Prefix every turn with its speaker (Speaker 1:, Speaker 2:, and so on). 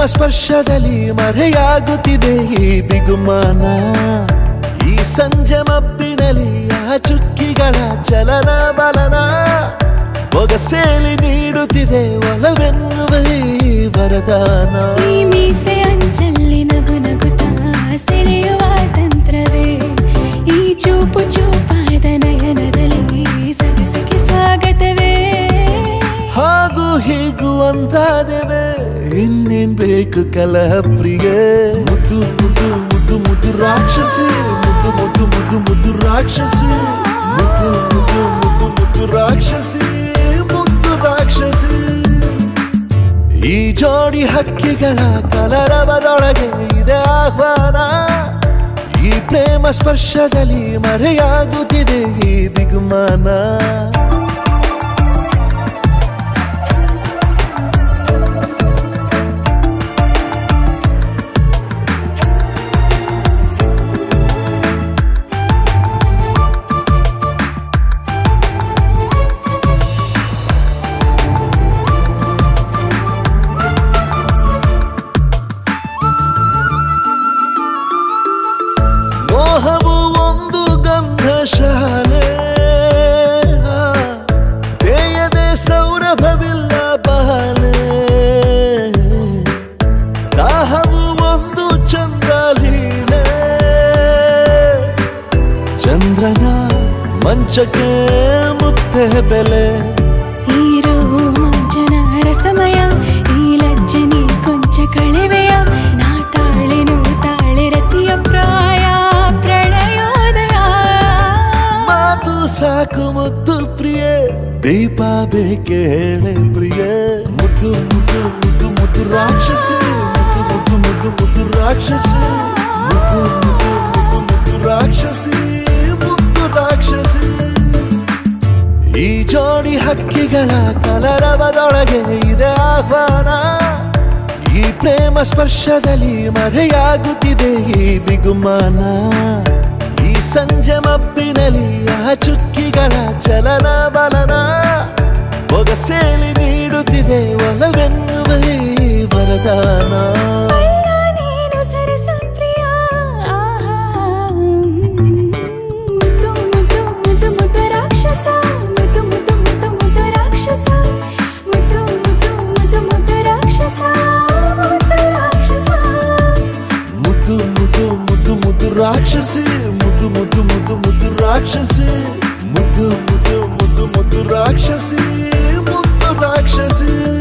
Speaker 1: ಸ್ಪರ್ಶದಲ್ಲಿ ಮರೆಯಾಗುತ್ತಿದೆ ಈ ಬಿಗುಮಾನ ಈ ಸಂಜೆ ಮಬ್ಬಿನಲ್ಲಿ ಆ ಚುಕ್ಕಿಗಳ ಚಲನ ಬಲನ ಒಗಸೇಲಿ ನೀಡುತ್ತಿದೆ ಒಲವೆನ್ನುವ ಈ ವರದಾನ
Speaker 2: ಈ ಮೀಸೆ ಅಂಚಲ್ಲಿ ನಗು ನಗುತ್ತಾ ಸೆಳೆಯುವ ತಂತ್ರವೇ ಈ ಚೂಪು ಚೂಪಾದ ನಯನದಲ್ಲಿ ಸರಸಕ್ಕೆ ಸ್ವಾಗತವೇ
Speaker 1: ಹಾಗೂ ಹೀಗೂ ಅಂತಾದೆವೆ ಇನ್ನೇನ್ ಬೇಕು ಕಲಹ ಪ್ರಿಯೆ ಮುದ್ದು ಮುದ್ದು ಮುದ್ದು ಮುದ್ದು ರಾಕ್ಷಸಿ ಮುದ್ದು ಮುದ್ದು ಮುದ್ದು ಮುದ್ದು ರಾಕ್ಷಸಿ ಮುದ್ದು ಮುದ್ದು ಮುದ್ದು ಮುದ್ದು ರಾಕ್ಷಸಿ ಮುದ್ದು ರಾಕ್ಷಸಿ ಈ ಜೋಡಿ ಹಕ್ಕಿಗಳ ಕಲರವದೊಳಗೆ ಇದೆ ಆಹ್ವಾನ ಈ ಪ್ರೇಮ ಸ್ಪರ್ಶದಲ್ಲಿ ಮರೆಯಾಗುತ್ತಿದೆ ಈ ಬಿಗುಮಾನ ಮೋಹವು ಒಂದು ಗಂಧ ಶಾಲೆ ಬೇಯದೆ ಸೌರಭವಿಲ್ಲ ಬಾಲೆ ದಾಹವು ಒಂದು ಚಂದ ಲೀಲೆ ಚಂದ್ರನ ಮಂಚಕ್ಕೆ ಮುತ್ತೆ ಬೆಲೆ
Speaker 2: ಈರೋ ಮಂಚನ ರಸಮಯ ಈ ಲಜ್ಜನಿ ಕೊಂಚ ಕಳೆವೆಯ ನಾ ತಾಳೆನು ತಾಳೆ ರತಿಯ ಪ್ರಾಯ ಪ್ರಣಯೋದಯ
Speaker 1: ಮಾತು ಸಾಕು ಮುದ್ದು ಪ್ರಿಯೆ ದೀಪ ಬೇಕೆ ಹೇಳೆ ಪ್ರಿಯೆ ಮುದ್ದು ಮುದ್ದು ಮುದ್ದು ಮುದ್ದು ರಾಕ್ಷಸಿ ಮುದ್ದು ಮುದ್ದು ಮುದ್ದು ಮುದ್ದು ರಾಕ್ಷಸಿ ಮುದ್ದು ಮುದ್ದು ಮುದ್ದು ಮುದ್ದು ರಾಕ್ಷಸಿ ಮುದ್ದು ರಾಕ್ಷಸಿ ಈ ಜೋಡಿ ಹಕ್ಕಿಗಳ ಕಲರವದೊಳಗೆ ಇದೆ ಆಹ್ವಾನ ಈ ಪ್ರೇಮ ಸ್ಪರ್ಶದಲ್ಲಿ ಮರೆಯಾಗುತ್ತಿದೆ ಈ ಬಿಗುಮಾನ ಈ ಸಂಜೆ ಮಬ್ಬಿನಲ್ಲಿ ಆ ಚುಕ್ಕಿಗಳ ಚಲನ ಬಲನ ಒಗಸೇಲಿ ನೀಡುತ್ತಿದೆ ಒಲವೆನ್ನುವ ಈ ವರದಾನ
Speaker 2: ಅಲ್ಲ ನೀನು ಸರಸ ಪ್ರಿಯ ಆಹಾ. ಮುದ್ದು ಮುದ್ದು ಮುದ್ದು ಮುದ್ದು ರಾಕ್ಷಸ ಮುದ್ದು ಮುದ್ದು ಮುದ್ದು ಮುದ್ದು ರಾಕ್ಷಸ ಮುದ್ದು ಮುದ್ದು ಮುದ್ದು ಮುದ್ದು ರಾಕ್ಷಸ ಮುದ್ದು ರಾಕ್ಷಸ
Speaker 1: ಮುದ್ದು ಮುದ್ದು ಮುದ್ದು ಮುದ್ದು ರಾಕ್ಷಸಿ ಮುದ್ದು ಮುದ್ದು ಮುದ್ದು ಮುದ್ದು ರಾಕ್ಷಸಿ ಮುದ್ದು ಮುದ್ದು ಮುದ್ದು ಮುದ್ದು ರಾಕ್ಷಸಿ ಮುದ್ದು ರಾಕ್ಷಸಿ